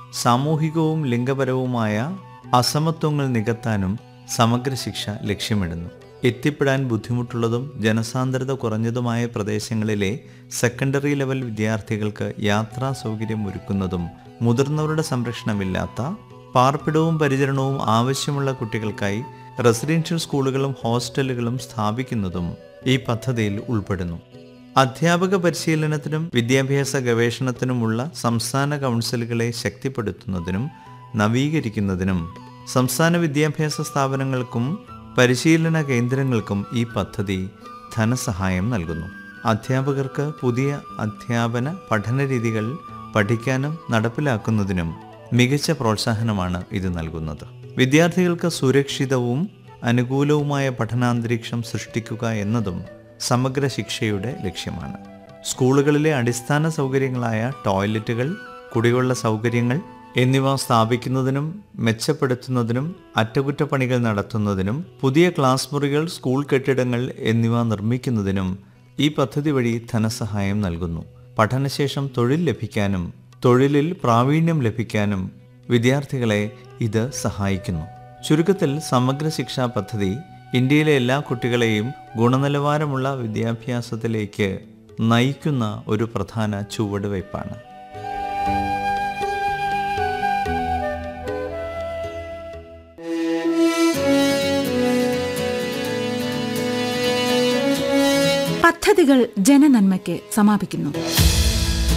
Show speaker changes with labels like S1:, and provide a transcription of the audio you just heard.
S1: സാമൂഹികവും ലിംഗപരവുമായ അസമത്വങ്ങൾ നികത്താനും സമഗ്ര ശിക്ഷ ലക്ഷ്യമിടുന്നു എത്തിപ്പെടാൻ ബുദ്ധിമുട്ടുള്ളതും ജനസാന്ദ്രത കുറഞ്ഞതുമായ പ്രദേശങ്ങളിലെ സെക്കൻഡറി ലെവൽ വിദ്യാർത്ഥികൾക്ക് യാത്രാ സൗകര്യം ഒരുക്കുന്നതും മുതിർന്നവരുടെ സംരക്ഷണമില്ലാത്ത പാർപ്പിടവും പരിചരണവും ആവശ്യമുള്ള കുട്ടികൾക്കായി റെസിഡൻഷ്യൽ സ്കൂളുകളും ഹോസ്റ്റലുകളും സ്ഥാപിക്കുന്നതും ഈ പദ്ധതിയിൽ ഉൾപ്പെടുന്നു അധ്യാപക പരിശീലനത്തിനും വിദ്യാഭ്യാസ ഗവേഷണത്തിനുമുള്ള സംസ്ഥാന കൗൺസിലുകളെ ശക്തിപ്പെടുത്തുന്നതിനും നവീകരിക്കുന്നതിനും സംസ്ഥാന വിദ്യാഭ്യാസ സ്ഥാപനങ്ങൾക്കും പരിശീലന കേന്ദ്രങ്ങൾക്കും ഈ പദ്ധതി ധനസഹായം നൽകുന്നു അധ്യാപകർക്ക് പുതിയ അധ്യാപന പഠന രീതികൾ പഠിക്കാനും നടപ്പിലാക്കുന്നതിനും മികച്ച പ്രോത്സാഹനമാണ് ഇത് നൽകുന്നത് വിദ്യാർത്ഥികൾക്ക് സുരക്ഷിതവും അനുകൂലവുമായ പഠനാന്തരീക്ഷം സൃഷ്ടിക്കുക എന്നതും സമഗ്ര ശിക്ഷയുടെ ലക്ഷ്യമാണ് സ്കൂളുകളിലെ അടിസ്ഥാന സൗകര്യങ്ങളായ ടോയ്ലറ്റുകൾ കുടിവെള്ള സൗകര്യങ്ങൾ എന്നിവ സ്ഥാപിക്കുന്നതിനും മെച്ചപ്പെടുത്തുന്നതിനും അറ്റകുറ്റപ്പണികൾ നടത്തുന്നതിനും പുതിയ ക്ലാസ് മുറികൾ സ്കൂൾ കെട്ടിടങ്ങൾ എന്നിവ നിർമ്മിക്കുന്നതിനും ഈ പദ്ധതി വഴി ധനസഹായം നൽകുന്നു പഠനശേഷം തൊഴിൽ ലഭിക്കാനും തൊഴിലിൽ പ്രാവീണ്യം ലഭിക്കാനും വിദ്യാർത്ഥികളെ ഇത് സഹായിക്കുന്നു ചുരുക്കത്തിൽ സമഗ്ര ശിക്ഷാ പദ്ധതി ഇന്ത്യയിലെ എല്ലാ കുട്ടികളെയും ഗുണനിലവാരമുള്ള വിദ്യാഭ്യാസത്തിലേക്ക് നയിക്കുന്ന ഒരു പ്രധാന ചുവടുവയ്പ്പാണ്
S2: പദ്ധതികൾ ജനനന്മയ്ക്ക് സമാപിക്കുന്നു